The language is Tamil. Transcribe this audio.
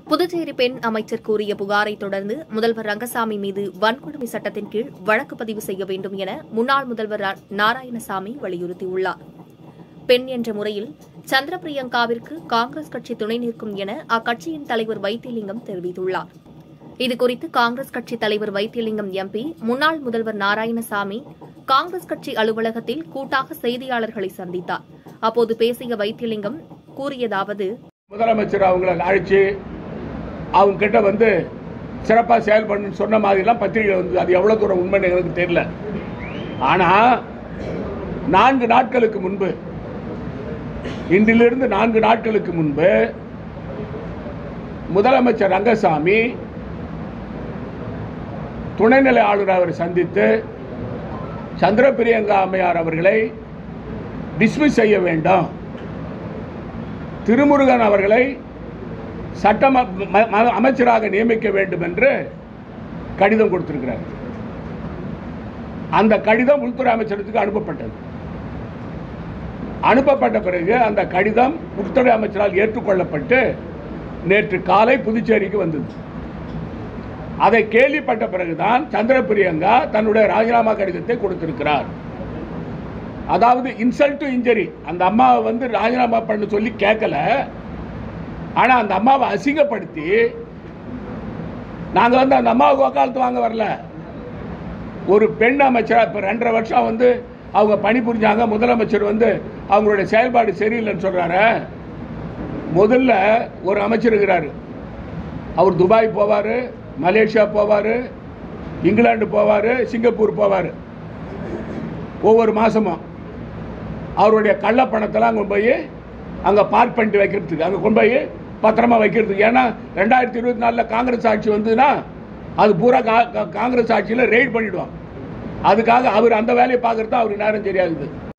புதுச்சேரி பெண் அமைச்சர் கூறிய புகாரை தொடர்ந்து முதல்வர் ரங்கசாமி மீது வன்கொடுமை சட்டத்தின் கீழ் வழக்கு பதிவு செய்ய வேண்டும் என முன்னாள் முதல்வர் ரா- நாராயணசாமி வலியுறுத்தியுள்ளார் பெண் என்ற முறையில் சந்திர பிரியங்காவிற்கு காங்கிரஸ் கட்சி துணை நிற்கும் என அக்கட்சியின் தலைவர் வைத்தியலிங்கம் தெரிவித்துள்ளார் இதுகுறித்து காங்கிரஸ் கட்சி தலைவர் வைத்தியலிங்கம் எம்பி முன்னாள் முதல்வர் நாராயணசாமி காங்கிரஸ் கட்சி அலுவலகத்தில் கூட்டாக செய்தியாளர்களை சந்தித்தார் அப்போது பேசிய வைத்தியலிங்கம் கூறியதாவது முதலமைச்சர் அவங்கள அழைச்சி அவங்க கிட்ட வந்து சிறப்பாக செயல்படணும்னு சொன்ன மாதிரிலாம் பத்திரிகை வந்து அது எவ்வளோ தூரம் உண்மைன்னு எனக்கு தெரியல ஆனால் நான்கு நாட்களுக்கு முன்பு இன்றிலிருந்து நான்கு நாட்களுக்கு முன்பு முதலமைச்சர் ரங்கசாமி துணைநிலை ஆளுநர் அவரை சந்தித்து சந்திர பிரியங்கா அம்மையார் அவர்களை டிஸ்மிஸ் செய்ய வேண்டும் திருமுருகன் அவர்களை சட்ட அமைச்சராக நியமிக்க வேண்டும் என்று கடிதம் கொடுத்திருக்கிறார் அந்த கடிதம் உள்துறை அமைச்சரத்துக்கு அனுப்பப்பட்டது அனுப்பப்பட்ட பிறகு அந்த கடிதம் உள்துறை அமைச்சரால் ஏற்றுக்கொள்ளப்பட்டு நேற்று காலை புதுச்சேரிக்கு வந்தது அதை கேள்விப்பட்ட பிறகுதான் சந்திர பிரியங்கா தன்னுடைய ராஜினாமா கடிதத்தை கொடுத்திருக்கிறார் அதாவது இன்சல்ட் டு இன்ஜரி அந்த அம்மாவை வந்து ராஜினாமா பண்ண சொல்லி கேட்கல ஆனா அந்த அம்மாவை அசிங்கப்படுத்தி நாங்க வந்து அந்த அம்மாவுக்கு வக்காலத்து வாங்க வரல ஒரு பெண் அமைச்சரா இப்ப ரெண்டரை வருஷம் வந்து அவங்க பணிபுரிஞ்சாங்க முதலமைச்சர் வந்து அவங்களுடைய செயல்பாடு சரியில்லைன்னு சொல்றாரு முதல்ல ஒரு அமைச்சர் இருக்கிறாரு அவர் துபாய் போவார் மலேசியா போவார் இங்கிலாந்து போவார் சிங்கப்பூர் போவார் ஒவ்வொரு மாதமும் அவருடைய கள்ள பணத்தெல்லாம் கொண்டு போய் அங்கே பார்க் பண்ணிட்டு வைக்கிறதுக்கு அங்கே கொண்டு போய் பத்திரமா வைக்கிறதுக்கு ஏன்னா ரெண்டாயிரத்தி இருபத்தி நாலில் காங்கிரஸ் ஆட்சி வந்ததுன்னா அது பூரா கா- கா- காங்கிரஸ் ஆட்சியில் ரெய்ட் பண்ணிடுவாங்க அதுக்காக அவர் அந்த வேலையை பார்க்குறது தான் அவருக்கு நேரம் சரியாகுது